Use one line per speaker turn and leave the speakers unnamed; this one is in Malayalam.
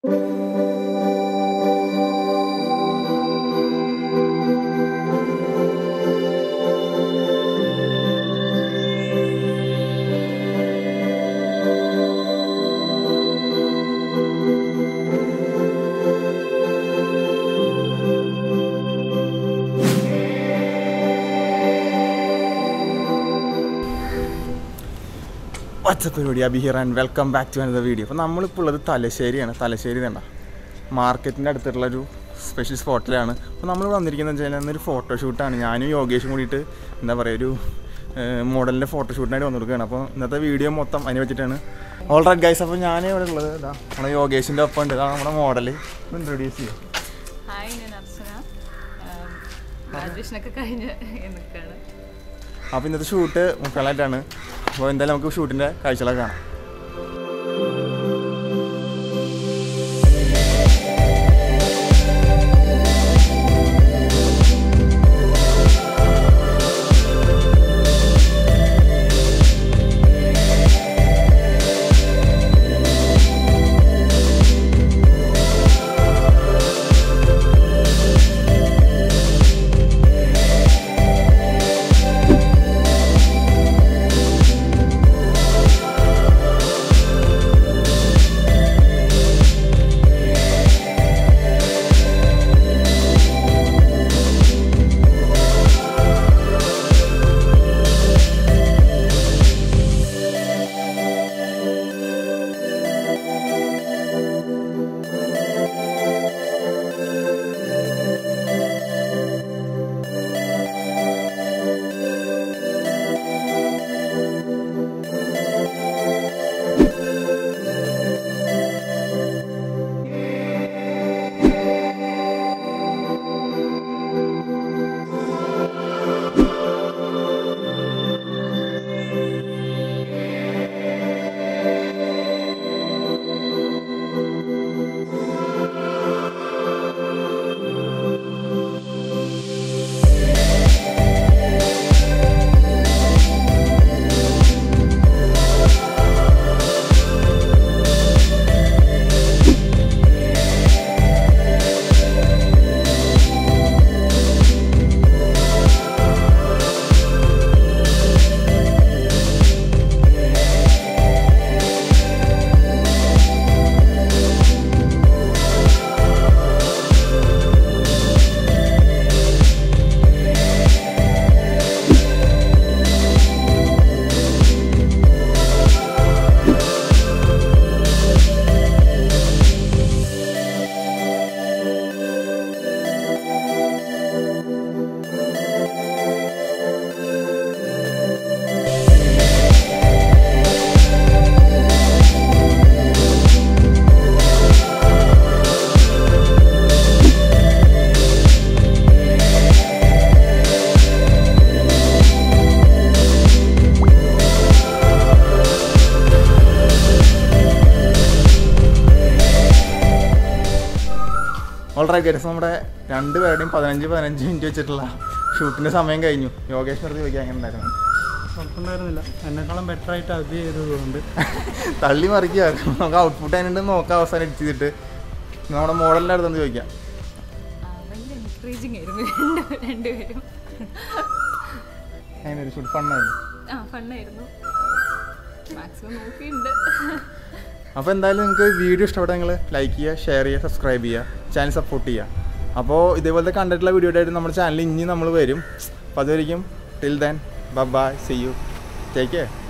വാട്സപ്പ് പരിപാടി Abi here and welcome back to another video അപ്പോൾ നമ്മളിപ്പോൾ ഉള്ളത് തലശ്ശേരിയാണ് തലശ്ശേരി വേണ്ട മാർക്കറ്റിൻ്റെ അടുത്തുള്ള ഒരു സ്പെഷ്യൽ സ്പോട്ടിലാണ് അപ്പോൾ നമ്മൾ വന്നിരിക്കുന്നത് വെച്ചാൽ ഇന്നൊരു ഫോട്ടോഷൂട്ടാണ് ഞാനും യോഗേഷും കൂടിയിട്ട് എന്താ പറയുക ഒരു മോഡലിൻ്റെ ഫോട്ടോഷൂട്ടിനായിട്ട് വന്നിരിക്കുകയാണ് അപ്പോൾ ഇന്നത്തെ വീഡിയോ മൊത്തം അതിനെ വെച്ചിട്ടാണ് ഓൾ റൈറ്റ് ഗൈസ് അപ്പോൾ ഞാൻ ഇവിടെ ഉള്ളത് ഇതാ നമ്മുടെ യോഗേഷിൻ്റെ ഒപ്പം ഉണ്ട് ഇതാണ് നമ്മുടെ മോഡൽ ഇൻട്രൊഡ്യൂസ് ചെയ്യും
ഹായ് ഞാൻ അർച്ചന ഗ്രാജുവേഷനൊക്കെ കഴിഞ്ഞ് നിൽക്കുകയാണ്
അപ്പോൾ ഇന്നത്തെ ഷൂട്ട് മുക്കാലായിട്ടാണ് അപ്പോൾ എന്തായാലും നമുക്ക് ഷൂട്ടിൻ്റെ കാഴ്ചകളൊക്കെ കാണാം ഓൾറൈറ്റ് ഗൈസ് നമ്മുടെ രണ്ട് പേരുടെയും പതിനഞ്ച് പതിനഞ്ച് മിനിറ്റ് വെച്ചിട്ടുള്ള ഷൂട്ടിൻ്റെ സമയം കഴിഞ്ഞു യോഗേഷ് നിർത്തി ചോദിക്കാൻ എങ്ങനെ ഉണ്ടായിരുന്നു
കുഴപ്പമുണ്ടായിരുന്നില്ല എന്നെക്കാളും ബെറ്റർ ആയിട്ട് അത് ചെയ്തതുകൊണ്ട്
തള്ളി മറിക്കുക നമുക്ക് ഔട്ട്പുട്ട് അതിനുണ്ട് നോക്കാം അവസാനം എഡിറ്റ് ചെയ്തിട്ട് നമ്മുടെ മോഡലിൻ്റെ അടുത്തൊന്ന് ചോദിക്കാം
ആ, ഭയങ്കര എൻകറേജിങ് ആയിരുന്നു രണ്ട് രണ്ടുപേരും
അങ്ങനെ ഒരു ഷൂട്ട് ഫണ്ണായിരുന്നു
ആ ഫണ്ണായിരുന്നു മാക്സിമം നോക്കിയിട്ടുണ്ട്
അപ്പോൾ എന്തായാലും നിങ്ങൾക്ക് വീഡിയോ ഇഷ്ടപ്പെട്ട നിങ്ങൾ ലൈക്ക് ചെയ്യുക ഷെയർ ചെയ്യുക സബ്സ്ക്രൈബ് ചെയ്യുക ചാനൽ സപ്പോർട്ട് ചെയ്യുക അപ്പോൾ ഇതേപോലത്തെ കണ്ടിട്ടുള്ള വീഡിയോ ആയിട്ട് നമ്മുടെ ചാനൽ ഇനി നമ്മൾ വരും അപ്പോൾ അതുവരെയും till then bye see you take care